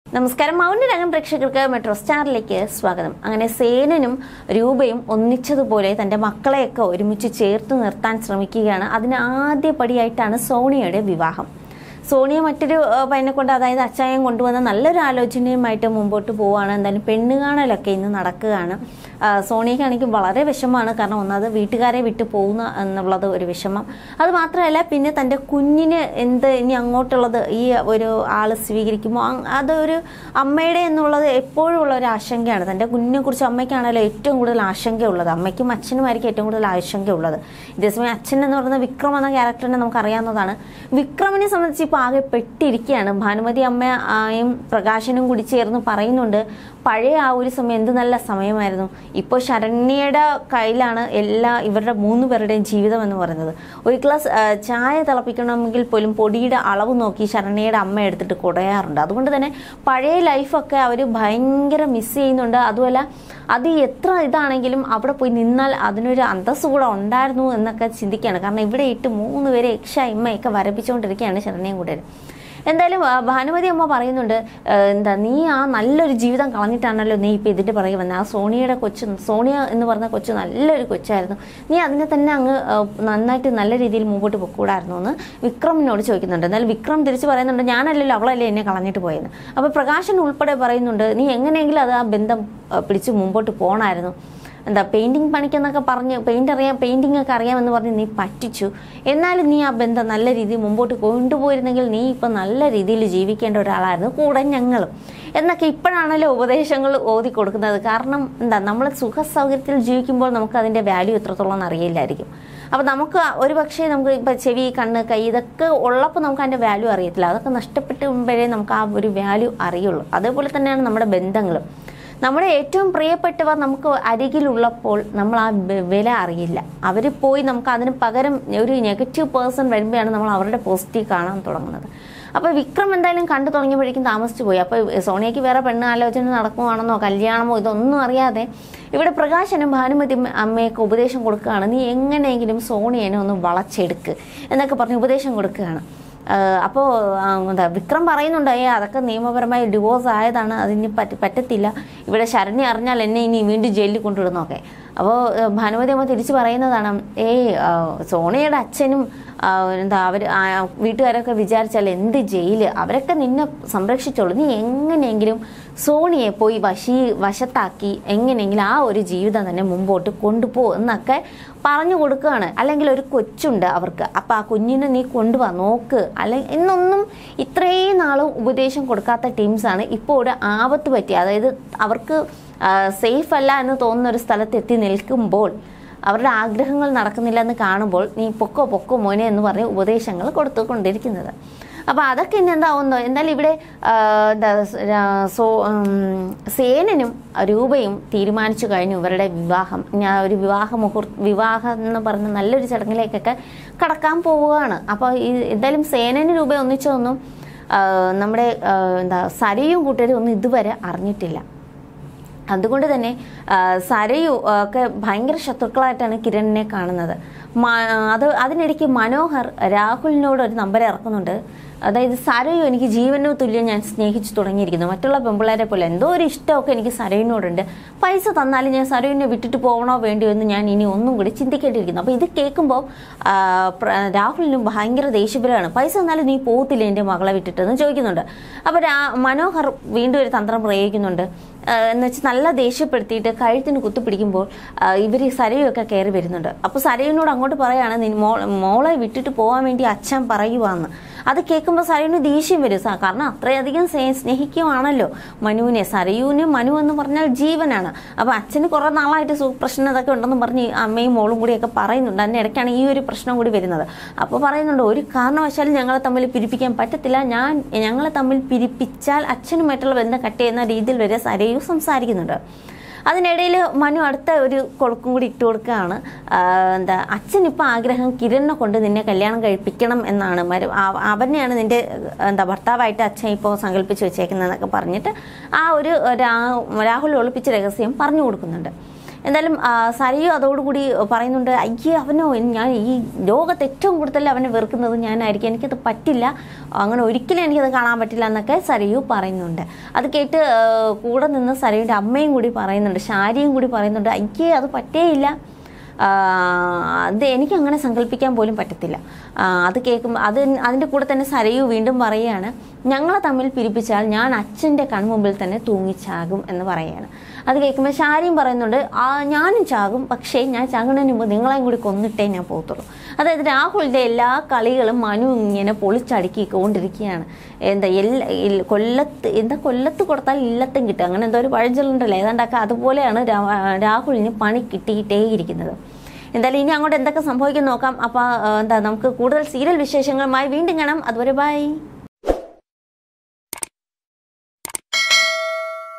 നമസ്കാരം മൗനരംഗം പ്രേക്ഷകർക്ക് മെട്രോ സ്റ്റാറിലേക്ക് സ്വാഗതം അങ്ങനെ സേനനും രൂപയും ഒന്നിച്ചതുപോലെ തന്റെ മക്കളെയൊക്കെ ഒരുമിച്ച് ചേർത്ത് നിർത്താൻ ശ്രമിക്കുകയാണ് അതിന് ആദ്യ പടിയായിട്ടാണ് സോണിയയുടെ വിവാഹം സോണിയ മറ്റൊരു ആ, പയ്യനെ കൊണ്ട് അതായത് അച്ചായം കൊണ്ടുവന്ന നല്ലൊരു ആലോചനയുമായിട്ട് മുമ്പോട്ട് പോവുകയാണ് എന്തായാലും പെണ്ണ് കാണലൊക്കെ ഇന്ന് നടക്കുകയാണ് ആ, സോണിയക്കാണെങ്കിൽ വളരെ വിഷമമാണ് കാരണം ഒന്നാമത് വീട്ടുകാരെ വിട്ടു പോകുന്ന എന്നുള്ളത് ഒരു വിഷമം അത് മാത്രമല്ല പിന്നെ തൻ്റെ കുഞ്ഞിന് എന്ത് ഇനി അങ്ങോട്ടുള്ളത് ഈ ഒരു ആൾ സ്വീകരിക്കുമോ അങ് അതൊരു അമ്മയുടെ എന്നുള്ളത് എപ്പോഴും ഉള്ള ഒരു ആശങ്കയാണ് തൻ്റെ കുഞ്ഞിനെ കുറിച്ച് അമ്മയ്ക്കാണല്ലോ ഏറ്റവും കൂടുതൽ ആശങ്കയുള്ളത് അമ്മയ്ക്കും അച്ഛനുമായിരിക്കും ഏറ്റവും കൂടുതൽ ആശങ്കയുള്ളത് ഇതേസമയം അച്ഛൻ എന്ന് പറയുന്ന വിക്രം എന്ന ക്യാരക്ടറിനെ നമുക്ക് അറിയാവുന്നതാണ് വിക്രമിനെ സംബന്ധിച്ച് ഇപ്പോൾ ആകെ പെട്ടിരിക്കുകയാണ് ഭാനുമതി അമ്മയും പ്രകാശനും കൂടി ചേർന്ന് പറയുന്നുണ്ട് പഴയ ആ ഒരു സമയം എന്ത് നല്ല സമയമായിരുന്നു ഇപ്പോൾ ശരണ്യയുടെ കയ്യിലാണ് എല്ലാ ഇവരുടെ മൂന്ന് പേരുടെയും ജീവിതം എന്ന് പറയുന്നത് ഒരു ഗ്ലാസ് ആ, ചായ തിളപ്പിക്കണമെങ്കിൽ പോലും പൊടിയുടെ അളവ് നോക്കി ശരണ്യയുടെ അമ്മ എടുത്തിട്ട് കുടയാറുണ്ട് അതുകൊണ്ട് തന്നെ പഴയ ലൈഫൊക്കെ അവർ ഭയങ്കര മിസ് ചെയ്യുന്നുണ്ട് അതുമല്ല അത് എത്ര ഇതാണെങ്കിലും അവിടെ പോയി നിന്നാൽ അതിനൊരു അന്തസ്സ് കൂടെ ഉണ്ടായിരുന്നു എന്നൊക്കെ ചിന്തിക്കുകയാണ് കാരണം ഇവിടെ ഇട്ട് മൂന്ന് പേരെ യക്ഷ ഇമ്മയൊക്കെ വരപ്പിച്ചുകൊണ്ടിരിക്കുകയാണ് ശരണ്യം കൂട്ടർ എന്തായാലും ആ, ഭാനുമതി അമ്മ പറയുന്നുണ്ട് ആ, എന്താ നീ ആ നല്ലൊരു ജീവിതം കളഞ്ഞിട്ടാണല്ലോ നീ ഇപ്പം ഇതിൻ്റെ പുറകെ വന്നത് ആ സോണിയയുടെ കൊച്ചു സോണിയ എന്ന് പറഞ്ഞ കൊച്ചു നല്ലൊരു കൊച്ചായിരുന്നു നീ അതിനെ തന്നെ അങ്ങ് ആ, നന്നായിട്ട് നല്ല രീതിയിൽ മുമ്പോട്ട് പൊക്കൂടായിരുന്നു എന്ന് വിക്രമിനോട് ചോദിക്കുന്നുണ്ട് എന്നാൽ വിക്രം തിരിച്ച് പറയുന്നുണ്ട് ഞാനല്ലല്ലോ അവളല്ലേ എന്നെ കളഞ്ഞിട്ട് പോയെന്ന് അപ്പോൾ പ്രകാശൻ ഉൾപ്പെടെ പറയുന്നുണ്ട് നീ എങ്ങനെയെങ്കിലും അത് ആ ബന്ധം ആ, പിടിച്ച് മുമ്പോട്ട് പോകണമായിരുന്നു എന്താ പെയിന്റിങ് പണിക്കെന്നൊക്കെ പറഞ്ഞ് പെയിന്റ് അറിയാം പെയിന്റിംഗ് ഒക്കെ അറിയാമെന്ന് പറഞ്ഞ് നീ പറ്റിച്ചു എന്നാലും നീ ആ ബന്ധം നല്ല രീതിയിൽ മുമ്പോട്ട് കൊണ്ടുപോയിരുന്നെങ്കിൽ നീ ഇപ്പം നല്ല രീതിയിൽ ജീവിക്കേണ്ട ഒരാളായിരുന്നു കൂടെ ഞങ്ങളും എന്നൊക്കെ ഇപ്പോഴാണല്ലോ ഉപദേശങ്ങൾ ഓതി കൊടുക്കുന്നത് കാരണം എന്താ നമ്മൾ സുഖ സൗകര്യത്തിൽ ജീവിക്കുമ്പോൾ നമുക്ക് അതിൻ്റെ വാല്യൂ എത്രത്തോളം എന്ന് അറിയില്ലായിരിക്കും അപ്പോൾ നമുക്ക് ഒരു പക്ഷേ നമുക്ക് ഇപ്പം ചെവി കണ്ണ് കൈ ഇതൊക്കെ ഉള്ളപ്പോൾ നമുക്ക് അതിൻ്റെ വാല്യൂ അറിയത്തില്ല അതൊക്കെ നഷ്ടപ്പെട്ടുമ്പോഴേ നമുക്ക് ആ ഒരു വാല്യൂ അറിയുള്ളൂ അതേപോലെ തന്നെയാണ് നമ്മുടെ ബന്ധങ്ങളും നമ്മുടെ ഏറ്റവും പ്രിയപ്പെട്ടവർ നമുക്ക് അരികിലുള്ളപ്പോൾ നമ്മൾ ആ വെ- വില അറിയില്ല അവർ പോയി നമുക്ക് അതിന് പകരം ഒരു നെഗറ്റീവ് പേഴ്സൺ വരുമ്പോഴാണ് നമ്മൾ അവരുടെ പോസിറ്റീവ് കാണാൻ തുടങ്ങുന്നത് അപ്പോൾ വിക്രം എന്തായാലും കണ്ടു തുടങ്ങിയപ്പോഴേക്കും താമസിച്ചു പോയി അപ്പോൾ സോണിയയ്ക്ക് വേറെ പെണ്ണ് ആലോചന നടക്കുവാണെന്നോ കല്യാണമോ ഇതൊന്നും അറിയാതെ ഇവിടെ പ്രകാശനും ഭാനുമതി അമ്മയൊക്കെ ഉപദേശം കൊടുക്കുകയാണ് നീ എങ്ങനെയെങ്കിലും സോണിയനെ ഒന്ന് വളച്ചെടുക്ക് എന്നൊക്കെ പറഞ്ഞ് ഉപദേശം കൊടുക്കുകയാണ് അപ്പോൾ എന്താ വിക്രം പറയുന്നുണ്ട് ഏ അതൊക്കെ നിയമപരമായി ഡിവോഴ്സ് ആയതാണ് അതിന് പറ്റ പറ്റത്തില്ല ഇവിടെ ശരണ്യ അറിഞ്ഞാൽ എന്നെ ഇനി വീണ്ടും ജയിലിൽ കൊണ്ടുവിടുന്നൊക്കെ അപ്പോൾ ഭാനുമതി അമ്മ തിരിച്ച് പറയുന്നതാണ് ഏയ് ആ, സോണിയയുടെ അച്ഛനും ആ, എന്താ അവർ വീട്ടുകാരൊക്കെ വിചാരിച്ചാൽ എന്ത് ജയില് അവരൊക്കെ നിന്നെ സംരക്ഷിച്ചോളൂ നീ എങ്ങനെയെങ്കിലും സോണിയെ പോയി വശീ വശത്താക്കി എങ്ങനെയെങ്കിലും ആ ഒരു ജീവിതം തന്നെ മുമ്പോട്ട് കൊണ്ടുപോ എന്നൊക്കെ പറഞ്ഞു കൊടുക്കുകയാണ് അല്ലെങ്കിൽ ഒരു കൊച്ചുണ്ട് അവർക്ക് അപ്പം ആ കുഞ്ഞിനെ നീ കൊണ്ടുവാ നോക്ക് അല്ലെങ്കിൽ എന്നൊന്നും ഇത്രയും നാളും ഉപദേശം കൊടുക്കാത്ത ടീംസാണ് ഇപ്പോൾ ഒരു ആപത്ത് പറ്റി അതായത് അവർക്ക് സേഫ് അല്ല എന്ന് തോന്നുന്ന ഒരു സ്ഥലത്ത് എത്തി നിൽക്കുമ്പോൾ അവരുടെ ആഗ്രഹങ്ങൾ നടക്കുന്നില്ല എന്ന് കാണുമ്പോൾ നീ പൊക്കോ പൊക്കോ മോനെ എന്ന് പറഞ്ഞ് ഉപദേശങ്ങൾ കൊടുത്തുകൊണ്ടിരിക്കുന്നത് അപ്പോൾ അതൊക്കെ ഇനി എന്താവുന്നോ എന്തായാലും ഇവിടെ ആ, എന്താ രാ- സോ ഉം, സേനനും രൂപയും തീരുമാനിച്ചു കഴിഞ്ഞു ഇവരുടെ വിവാഹം ഞാൻ ഒരു വിവാഹ മുഹൂർ വിവാഹം എന്ന് പറഞ്ഞ നല്ലൊരു ചടങ്ങിലേക്കൊക്കെ കടക്കാൻ പോവുകയാണ് അപ്പോൾ ഈ എന്തായാലും സേനനും രൂപ ഒന്നിച്ചൊന്നും ആ, നമ്മുടെ ആ, എന്താ സരയും കൂട്ടരും ഒന്നും ഇതുവരെ അറിഞ്ഞിട്ടില്ല അതുകൊണ്ട് തന്നെ ആ, സരയു ആ, ഒക്കെ ഭയങ്കര ശത്രുക്കളായിട്ടാണ് കിരണിനെ കാണുന്നത് മ- അത് അതിനിടയ്ക്ക് മനോഹർ രാഹുലിനോട് ഒരു നമ്പർ ഇറക്കുന്നുണ്ട് അതായത് സരയു എനിക്ക് ജീവനോ തുല്യം ഞാൻ സ്നേഹിച്ചു തുടങ്ങിയിരിക്കുന്നു മറ്റുള്ള പെമ്പിള്ളേരെ പോലെ എന്തോ ഒരു ഇഷ്ടമൊക്കെ എനിക്ക് സരയുവിനോടുണ്ട് പൈസ തന്നാലും ഞാൻ സരയുവിനെ വിട്ടിട്ട് പോകണോ വേണ്ടിയോ എന്ന് ഞാൻ ഇനി ഒന്നും കൂടി ചിന്തിക്കേണ്ടിയിരിക്കുന്നു അപ്പോൾ ഇത് കേൾക്കുമ്പോൾ ആ, പ്ര- രാഹുലിനും ഭയങ്കര ദേഷ്യപരമാണ് പൈസ തന്നാലും നീ പോകത്തില്ല എൻ്റെ മകളെ വിട്ടിട്ടെന്ന് ചോദിക്കുന്നുണ്ട് അപ്പോൾ രാ മനോഹർ വീണ്ടും ഒരു തന്ത്രം പ്രയോഗിക്കുന്നുണ്ട് എന്ന് വെച്ചാൽ നല്ല ദേഷ്യപ്പെടുത്തിയിട്ട് കഴുത്തിന് കുത്തിപ്പിടിക്കുമ്പോൾ ഇവർ സരയുമൊക്കെ കയറി വരുന്നുണ്ട് അപ്പോൾ സരയുവിനോട് അങ്ങോട്ട് പറയാണ് "നീ മോ- മോളെ വിട്ടിട്ട് പോകാൻ വേണ്ടി അച്ഛൻ പറയുവാന്ന് അത് കേൾക്കുമ്പോൾ സരയുവിന് ദേഷ്യം വരും സ- കാരണം അത്രയധികം സ്നേ- സ്നേഹിക്കുവാണല്ലോ മനുവിനെ സരയുവിന് മനു എന്ന് പറഞ്ഞാൽ ജീവനാണ് അപ്പോൾ അച്ഛന് കുറേ നാളായിട്ട് സു പ്രശ്നം ഇതൊക്കെ ഉണ്ടെന്ന് പറഞ്ഞ് ഈ അമ്മയും മോളും കൂടിയൊക്കെ പറയുന്നുണ്ട് അതിൻ്റെ ഇടയ്ക്കാണ് ഈ ഒരു പ്രശ്നം കൂടി വരുന്നത് അപ്പോൾ പറയുന്നുണ്ട് ഒരു കാരണവശാലും ഞങ്ങളെ തമ്മിൽ പിരിപ്പിക്കാൻ പറ്റത്തില്ല ഞാൻ ഞങ്ങളെ തമ്മിൽ പിരിപ്പിച്ചാൽ അച്ഛനുമായിട്ടുള്ള ബന്ധം കട്ട് ചെയ്യുന്ന രീതിയിൽ വരെ സരയു സംസാരിക്കുന്നുണ്ട് അതിനിടയിൽ മനു അടുത്ത ഒരു കൊളുക്കും കൂടി ഇട്ട് കൊടുക്കുകയാണ് ആ, എന്താ അച്ഛൻ ഇപ്പം ആഗ്രഹം കിരണിനെ കൊണ്ട് നിന്നെ കല്യാണം കഴിപ്പിക്കണം എന്നാണ് മരു- ആ- അവനെയാണ് നിന്റെ എന്താ ഭർത്താവായിട്ട് അച്ഛൻ ഇപ്പോൾ സങ്കല്പിച്ച് വെച്ചേക്കുന്നതെന്നൊക്കെ പറഞ്ഞിട്ട് ആ ഒരു രാ- രാഹുൽ ഒളിപ്പിച്ച രഹസ്യം പറഞ്ഞു കൊടുക്കുന്നുണ്ട് എന്തായാലും ആ, സരയു അതോടുകൂടി പറയുന്നുണ്ട് അയ്യേ അവനോ ഞാൻ ഈ ലോകത്ത് ഏറ്റവും കൂടുതൽ അവനെ വെറുക്കുന്നത് ഞാനായിരിക്കും എനിക്കത് പറ്റില്ല അങ്ങനെ ഒരിക്കലും എനിക്കത് കാണാൻ പറ്റില്ല എന്നൊക്കെ സരയു പറയുന്നുണ്ട് അത് കേട്ട് ആ, കൂടെ നിന്ന് സരയുടെ അമ്മയും കൂടി പറയുന്നുണ്ട് ശാരിയും കൂടി പറയുന്നുണ്ട് അയ്യേ അത് പറ്റേയില്ല ആ, അത് എനിക്ക് അങ്ങനെ സങ്കല്പിക്കാൻ പോലും പറ്റത്തില്ല ആ, അത് കേൾക്കുമ്പോൾ അത് അതിൻ്റെ കൂടെ തന്നെ സരയു വീണ്ടും പറയുകയാണ് ഞങ്ങളെ തമ്മിൽ പിരിപ്പിച്ചാൽ ഞാൻ അച്ഛൻ്റെ കൺമുമ്പിൽ തന്നെ തൂങ്ങിച്ചാകും എന്ന് പറയുകയാണ് അത് കേൾക്കുമ്പോൾ ഷാരിയും പറയുന്നുണ്ട് ആ ഞാനും ചാകും പക്ഷേ ഞാൻ ചാകുന്നതിന് മുമ്പ് നിങ്ങളെയും കൂടി കൊന്നിട്ടേ ഞാൻ പോകത്തുള്ളൂ അതായത് രാഹുലിൻ്റെ എല്ലാ കളികളും മനു ഇങ്ങനെ പൊളിച്ചടുക്കിക്കൊണ്ടിരിക്കുകയാണ് എന്താ എല്ലാ ഇൽ- കൊല്ലത്ത് എന്താ കൊല്ലത്ത് കൊടുത്താൽ ഇല്ലത്തും കിട്ടും അങ്ങനെ എന്തോ ഒരു പഴഞ്ചൊല്ലുണ്ടല്ലോ ഏതാണ്ടൊക്കെ അതുപോലെയാണ് രാ- രാഹുലിന് പണി കിട്ടിയിട്ടേ ഇരിക്കുന്നത് എന്തായാലും ഇനി അങ്ങോട്ട് എന്തൊക്കെ സംഭവിക്കും നോക്കാം അപ്പോൾ എന്താ നമുക്ക് കൂടുതൽ സീരിയൽ വിശേഷങ്ങളുമായി വീണ്ടും കാണാം അതുവരെ ബൈ